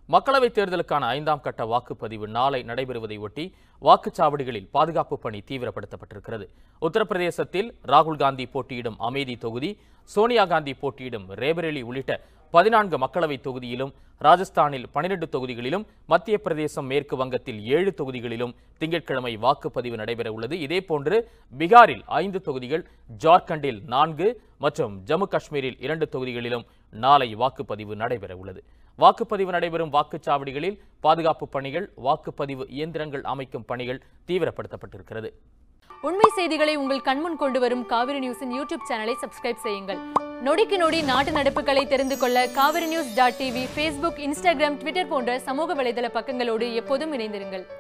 மக்களவைத் தேர்தலுக்கான ஐந்தாம் கட்ட வாக்குப்பதிவு நாளை நடைபெறுவதை ஒட்டி வாக்குச்சாவடிகளில் பாதுகாப்பு பணி தீவிரப்படுத்தப்பட்டிருக்கிறது உத்தரப்பிரதேசத்தில் ராகுல் காந்தி போட்டியிடும் அமேதி தொகுதி சோனியா காந்தி போட்டியிடும் ரேபரேலி உள்ளிட்ட பதினான்கு மக்களவைத் தொகுதியிலும் ராஜஸ்தானில் பனிரெண்டு தொகுதிகளிலும் மத்திய பிரதேசம் மேற்கு வங்கத்தில் ஏழு தொகுதிகளிலும் திங்கட்கிழமை வாக்குப்பதிவு நடைபெற உள்ளது இதேபோன்று பீகாரில் ஐந்து தொகுதிகள் ஜார்க்கண்டில் நான்கு மற்றும் ஜம்மு காஷ்மீரில் இரண்டு தொகுதிகளிலும் நாளை வாக்குப்பதிவு நடைபெற உள்ளது வாக்குப்பதிவு நடைபெறும் வாக்குச்சாவடிகளில் பாதுகாப்பு பணிகள் வாக்குப்பதிவு இயந்திரங்கள் அமைக்கும் பணிகள் தீவிரப்படுத்தப்பட்டிருக்கிறது உண்மை செய்திகளை உங்கள் கண்முன் கொண்டு வரும் காவிரி நியூஸின் யூடியூப் சேனலை சப்ஸ்கிரைப் செய்யுங்கள் நொடிக்கு நொடி நாட்டு நடப்புகளை தெரிந்து கொள்ள Kaveri news dot TV Facebook Instagram Twitter போன்ற சமூக வலைதள பக்கங்களோடு எப்போதும் இணைந்திருங்கள்